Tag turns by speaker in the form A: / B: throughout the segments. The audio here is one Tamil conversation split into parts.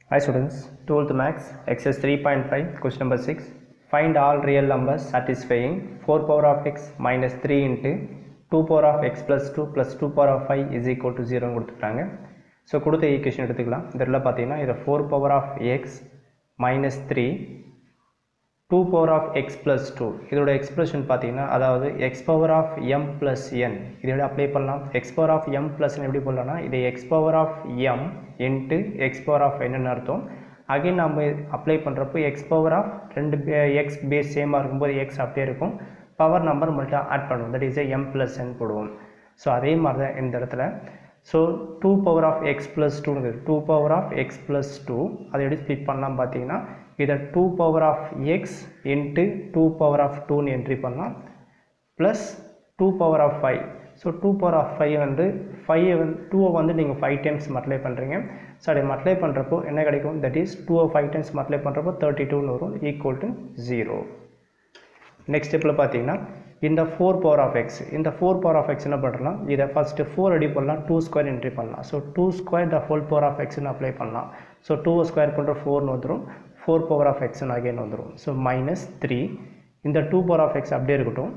A: Hi students, 12th Max, exercise 3.5, question number 6. Find all real numbers satisfying 4 power of x minus 3 into 2 power of x plus 2 plus 2 power of 5 is equal to 0 கொடுத்துட்டாங்க ஸோ கொடுத்த ஈக்குவேஷன் எடுத்துக்கலாம் இதில் பார்த்தீங்கன்னா இதை 4 power of x minus 3 2 power of x plus 2 இதோட எக்ஸ்பிரஷன் பார்த்தீங்கன்னா அதாவது x power of m plus n இதோட அப்ளை பண்ணலாம் x power of m plus n எப்படி போடலாம்னா இது x power of m into x power of n ன்னு அர்த்தம் அகைன் நம்ம அப்ளை பண்ணுறப்போ x power of ரெண்டு x பேஸ் சேமாக இருக்கும்போது x அப்படியே இருக்கும் பவர் நம்பர் மட்டும் ஆட் பண்ணுவோம் that is m plus n போடுவோம் ஸோ அதே மாதிரி தான் இந்த இடத்துல so two power of x plus டூங்கிறது two power of x plus two அதை எப்படி ஸ்ப்ளிட் பண்ணலாம் பார்த்தீங்கன்னா இதை two power of x into two power of டூன்னு என்ட்ரி பண்ணலாம் plus two power of five so two power of five வந்து ஃபைவ் வந்து டூவை வந்து நீங்கள் ஃபைவ் டைம்ஸ் மல்டிப்ளை பண்ணுறீங்க ஸோ அதை மல்டிப்ளை பண்ணுறப்போ என்ன கிடைக்கும் தட் இஸ் டூவை ஃபைவ் டைம்ஸ் மல்டிப்ளை பண்ணுறப்போ தேர்ட்டி டூன்னு வரும் ஈக்குவல் டு ஜீரோ நெக்ஸ்ட் ஸ்டெப்பில் பார்த்தீங்கன்னா இந்த ஃபோர் பவர் ஆஃப் எக்ஸ் இந்த ஃபோர் பவர் ஆஃப் எக்ஸ் என்ன பண்ணலாம் இதை ஃபஸ்ட்டு ஃபோர் அடி பண்ணலாம் டூ ஸ்கொயர் என்ட்ரி பண்ணலாம் so two square the whole power of எக்ஸ்னு அப்ளை பண்ணலாம் ஸோ டூ ஸ்கொயர் பண்ணுற ஃபோர்னு வந்துடும் ஃபோர் பவர் ஆஃப் எக்ஸ்னு அகைன் வந்துடும் ஸோ மைனஸ் த்ரீ இந்த டூ பவர் ஆஃப் எக்ஸ் அப்படியே இருக்கட்டும்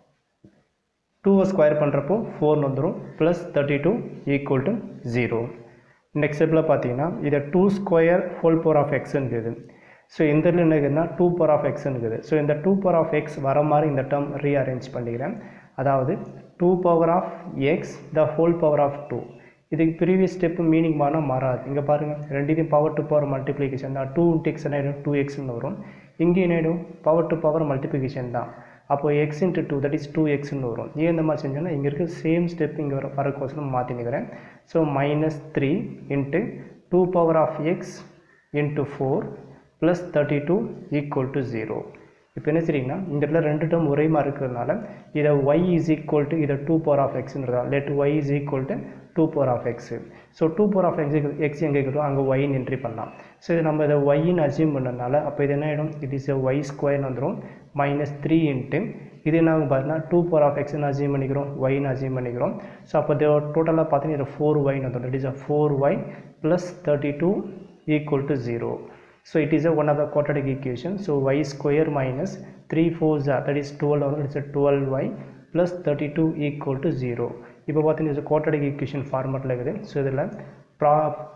A: டூவை ஸ்கொயர் பண்ணுறப்போ ஃபோர்னு வந்துடும் plus thirty two equal to zero next ஸ்டெப்பில் பார்த்தீங்கன்னா இதை two square whole power of எக்ஸுங்கிறது ஸோ இந்த இடத்துல என்ன இருக்குதுன்னா டூ பவர் ஆஃப் எக்ஸ்னுக்குது ஸோ இந்த டூ பவர் ஆஃப் எக்ஸ் வர மாதிரி இந்த டேர்ம் ரீஅரேஞ்ச் பண்ணிக்கிறேன் அதாவது two power of x the whole power of two இதுக்கு ப்ரீவியஸ் ஸ்டெப்பு மீனிங் மாறினா மாறாது இங்கே பாருங்கள் ரெண்டுத்தையும் பவர் டு பவர் மல்டிப்ளிகேஷன் தான் டூ இன்ட்டு எக்ஸ் என்ன ஆகிடும் டூ எக்ஸ்னு வரும் இங்கே என்ன ஆகிடும் பவர் டு பவர் மல்டிப்ளிகேஷன் தான் அப்போ x into two that is two எக்ஸ்னு வரும் ஏன் இந்த மாதிரி செஞ்சோன்னா இங்கே இருக்க சேம் ஸ்டெப் இங்கே வர வரக்கோசரம் மாற்றினுக்கிறேன் so minus three into two power of x into four plus thirty two equal to zero இப்போ என்ன சரிங்கன்னா இந்த இடத்துல ரெண்டு டேர்ம் ஒரே மாதிரி இருக்கிறதுனால இதை ஒய் இஸ் ஈக்குவல் டு இதை டூ பவர் ஆஃப் எக்ஸ்ன்றதா let y is equal to two power of x so two power of x x எங்கே இருக்கட்டும் அங்கே ஒய்னு என்ட்ரி பண்ணலாம் ஸோ இது நம்ம இதை ஒய்ன்னு அசியூம் பண்ணனால அப்போ இது என்ன ஆகிடும் இட் இஸ் எ ஒய் ஸ்கொயர்னு வந்துடும் மைனஸ் த்ரீ இன்ட்டு இது என்ன பார்த்தீங்கன்னா டூ பவர் ஆஃப் எக்ஸ்னு அசியூம் பண்ணிக்கிறோம் ஒய்னு அசியூம் பண்ணிக்கிறோம் ஸோ அப்போ டோட்டலாக பார்த்தீங்கன்னா இது ஃபோர் ஒய்னு வந்துடும் it is a four y plus thirty two equal to zero So it is a one of the quadratic equation. So y square minus 3 4s are that is 12 it's a 12y plus 32 equal to 0. இப்போ பார்த்தீங்கன்னா இது quadratic equation ஃபார்மேட்டில் இருக்குது ஸோ இதில் ப்ரா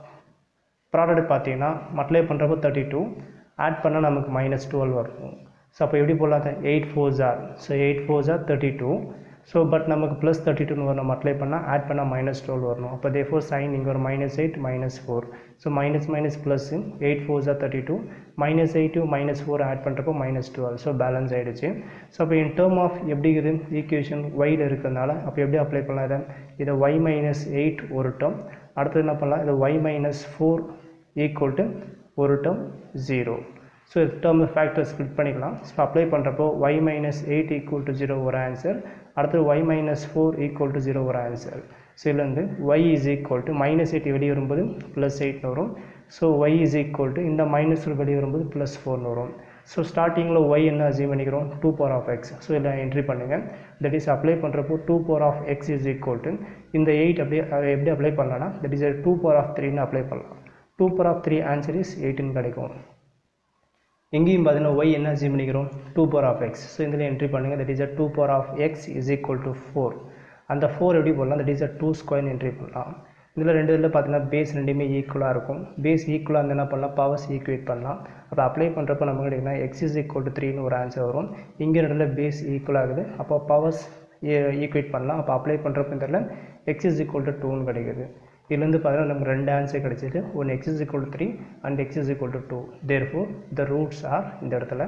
A: ப்ராடக்ட் பார்த்தீங்கன்னா மல்டிப்ளை பண்ணுறப்போ தேர்ட்டி டூ ஆட் பண்ணால் நமக்கு மைனஸ் டுவெல் வரும் ஸோ அப்போ எப்படி போடலாம் eight fours are so eight fours are thirty two so but நமக்கு ப்ளஸ் தேர்ட்டி டூன்னு வரும் நம்ம அப்ளை பண்ணால் ஆட் பண்ணால் மைனஸ் டுவெல் வரணும் அப்போ தே ஃபோர் சைன் இங்கே ஒரு minus eight minus four so minus minus plus eight fours are thirty two minus eight two minus four add பண்ணுறப்போ மைனஸ் டுவெல் ஸோ பேலன்ஸ் ஆகிடுச்சு ஸோ அப்போ இன் டேர்ம் ஆஃப் எப்படி இருக்குது ஈக்குவேஷன் ஒயில் இருக்கிறதுனால அப்போ எப்படி அப்ளை பண்ணலாம் இதை இதை ஒய் மைனஸ் எயிட் ஒரு டேர்ம் அடுத்தது என்ன பண்ணலாம் இதை y minus four equal to ஒரு term zero so term factor split பண்ணிக்கலாம் ஸோ அப்ளை பண்ணுறப்போ y minus eight equal to zero ஒரு ஆன்சர் அடுத்தது y minus four equal to zero ஒரு ஆன்சர் ஸோ இதுலேருந்து y is equal to minus eight வெளியே வரும்போது ப்ளஸ் எயிட்னு வரும் so y is equal to இந்த மைனஸ் வெளியே வரும்போது ப்ளஸ் ஃபோர்னு வரும் ஸோ ஸ்டார்டிங்கில் ஒய் என்ன அசீவ் பண்ணிக்கிறோம் two power of x so இதில் என்ட்ரி பண்ணுங்கள் தட் இஸ் அப்ளை பண்ணுறப்போ two power of x is equal to இந்த எயிட் அப்படியே எப்படி அப்ளை பண்ணலாம்னா that is two power of த்ரீன்னு அப்ளை பண்ணலாம் two power of three answer is எயிட்டுன்னு கிடைக்கும் எங்கேயும் பார்த்தீங்கன்னா ஒய் என்ன அசீவ் பண்ணிக்கிறோம் two power of x so இதில் என்ட்ரி பண்ணுங்கள் that is a two power of x is equal to four அந்த ஃபோர் எப்படி போடலாம் தட் இஸ் அ டூ ஸ்கொயர்னு என்ட்ரி பண்ணலாம் இதில் ரெண்டு இதில் பார்த்தீங்கன்னா பேஸ் ரெண்டுமே ஈக்குவலாக இருக்கும் பேஸ் ஈக்குவலாக இருந்தால் என்ன பண்ணலாம் பவர்ஸ் ஈக்குவேட் பண்ணலாம் அப்போ அப்ளை பண்ணுறப்போ நமக்கு கிடைக்குன்னா எக்ஸ் இஸ் ஈக்குவல் டு த்ரீன்னு ஒரு ஆன்சர் வரும் இங்கே ரெண்டுல பேஸ் ஈக்குவல் ஆகுது அப்போ பவர்ஸ் ஈக்குவேட் பண்ணலாம் அப்போ அப்ளை பண்ணுறப்போ இந்த இடத்துல எக்ஸ் இஸ் ஈக்குவல் டு டூன்னு கிடைக்குது இதுலேருந்து பார்த்தீங்கன்னா நமக்கு ரெண்டு ஆன்சர் கிடைச்சிது one x is equal to three and x is equal to two therefore the roots are இந்த இடத்துல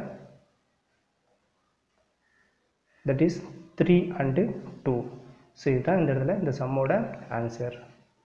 A: that is three and two so இதுதான் இந்த இடத்துல இந்த சம்மோட ஆன்சர்